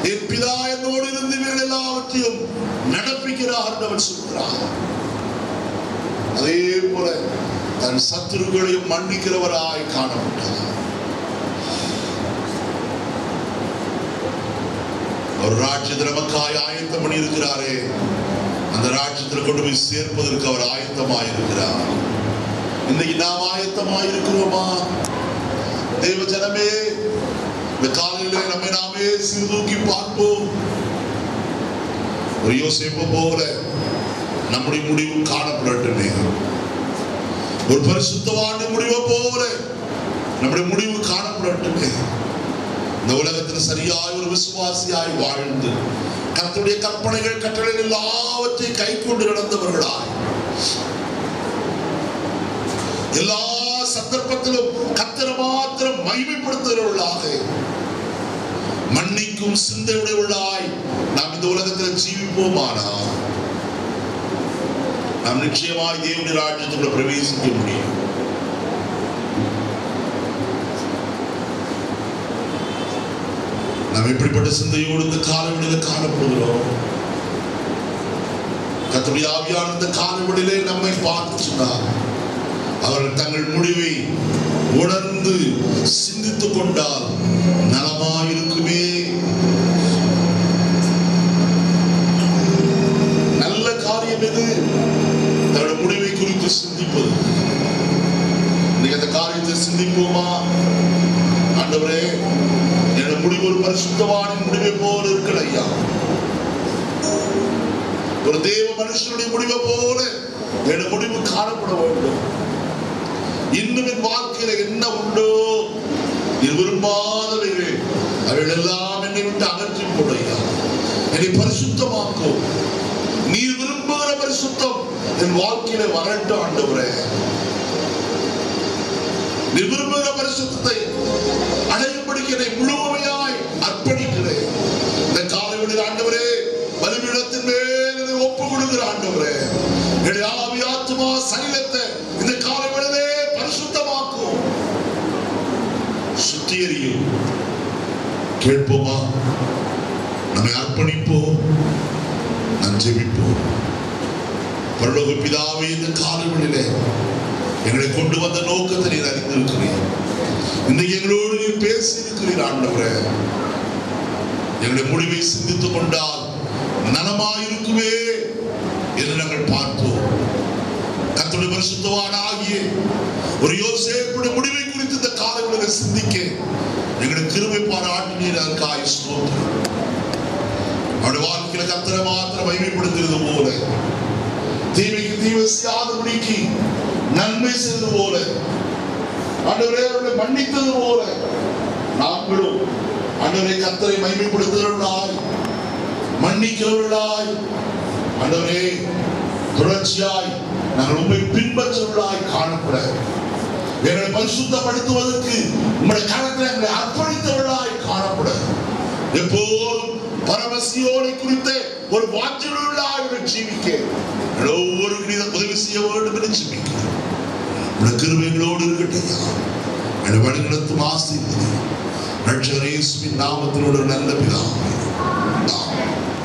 என் பிதா என்னோடு இருந்து இவைகள் எல்லாவற்றையும் நடப்பிக்கிறார் என்று அவர் சொல்கிறார் அதே போல தன் சத்துருக்களையும் மன்னிக்கிறவராய் காணப்பட்டார் ஒரு ராஜ்யத்தில் நமக்காய் ஆயத்தம் பண்ணி இருக்கிறாரே அந்த ராஜ்யத்தில் கொண்டு போய் சேர்ப்பதற்கு அவர் ஆயத்தமாய் இருக்கிறார் இன்னைக்கு நாம் ஆயத்தமாய் இருக்கிறோமா தேவ ஜனமே இந்த காலையிலே நம்மை நாமே சீர்தூக்கி பார்ப்போம் ஒரு யோசிப்பு போல நம்முடைய முடிவு காணப்படட்டுமே ஒரு பரிசுத்தவான முடிவை போல நம்முடைய முடிவு காணப்படட்டுமே இந்த உலகத்தில் சரியாய் ஒரு விசுவாசியாய் வாழ்ந்து கர்த்தருடைய கற்பனைகள் கட்டளைகள் எல்லாவற்றையும் கை கொண்டு நடந்தவர்களாய் எல்லா சந்தர்ப்பத்திலும் கத்தரை மாத்திரம் மகிமைப்படுத்துகிறவர்களாக மன்னிக்கும் சிந்தையுடையவர்களாய் நாம் இந்த உலகத்தில் ஜீவிப்போமானா நாம் நிச்சயமாய் தேவனுடைய ராஜ்யத்துக்குள்ள பிரவேசிக்க முடியும் நாம் எப்படிப்பட்ட சிந்தையோடு இந்த காலவெளியில காணப்படுகிறோம் கத்தருடைய ஆவியான இந்த காலவெளியிலே நம்மை பார்த்து சொன்னார் அவர்கள் தங்கள் முடிவை உணர்ந்து சிந்தித்துக் கொண்டால் நலமாயிருக்குமே நல்ல காரியம் எது தன்னுடைய முடிவை குறித்து சிந்திப்பது இன்னைக்கு அந்த காரியத்தை சிந்திப்போமா ஆண்டவரே என்னோட முடிவு ஒரு பரிசுத்தவானின் முடிவை போல இருக்கல ஐயா ஒரு தேவ மனுஷனுடைய முடிவை போல என்னோட முடிவு காணப்பட வேண்டும் இன்னும் என் வாழ்க்கையில என்ன உண்டோ இது விரும்பாதவைகள் அவைகள் எல்லாம் என்னை விட்டு அகற்றி போடையா என்னை பரிசுத்தமாக்கும் நீ விரும்புகிற பரிசுத்தம் என் வாழ்க்கையில வரட்டும் ஆண்டவரே நீ விரும்புகிற பரிசுத்தத்தை அடையும்படிக்கு என்னை முழுமையாய் அர்ப்பணிக்கிறேன் இந்த காலைவெளியில் ஆண்டவரே பலிபீடத்தின் மேல் என்னை ஒப்பு கொடுக்கிற ஆண்டவரே என்னுடைய ஆவி ஆத்துமா சரீரத்தை இந்த காலைவெளியிலே பரிசுத்தமாக்கும் சுத்திகரியும் கேட்போமா நம்மை அர்ப்பணிப்போம் நாம் ஜெபிப்போம் பரலோக பிதாவே இந்த காலவெளியிலே எங்களை கொண்டு வந்த நோக்கத்தை நீர் அறிந்திருக்கிறீர் இன்றைக்கு எங்களோடு நீர் பேசி இருக்கிறீர் ஆண்டவரே எங்களுடைய முடிவை சிந்தித்துக் கொண்டால் நலமாயிருக்குமே என்று நாங்கள் பார்த்தோம் கர்த்தருடைய பரிசுத்தவான் ஆகிய ஒரு யோசேப்புடைய முடிவை குறித்து இந்த காலங்களில் சிந்திக்க எங்களுடைய கிருபை பாராட்டினீர் அதற்காக ஸ்தோத்திரம் அவருடைய வாழ்க்கையில கத்தரை மாத்திரம் மகிமைப்படுத்துகிறது போல தீமைக்கு தீமை செய்யாதபடிக்கு நன்மை செய்தது போல ஆண்டவரே அவர்களை மன்னித்தது போல நாங்களும் ஆண்டவரை கத்தரை மகிமைப்படுத்துகிறவர்களாய் மன்னிக்கிறவர்களாய் ஆண்டவரே தொடர்ச்சியாய் நாங்கள் உண்மை பின்பற்றுவர்களாய் காணப்பட எங்களை பரிசுத்தப்படுத்துவதற்கு உங்களுடைய கரத்தில் எங்களை அர்ப்பணித்தவர்களாய் காணப்பட எப்போதும் பரமசியோனை குறித்த ஒரு வாஞ்சலுள்ளாக ஜீவிக்க எங்கள் ஒவ்வொருவரும் நீ உதவி செய்ய வேண்டும் என்று ஜீவிக்கிறேன் உடைய கிருபைகளோடு இருக்கட்டும் என்னை வழிநடத்தும் ஆசை ரட்சகரேசுவின் நாமத்தினோட நல்ல பிதாவே ஆமென்.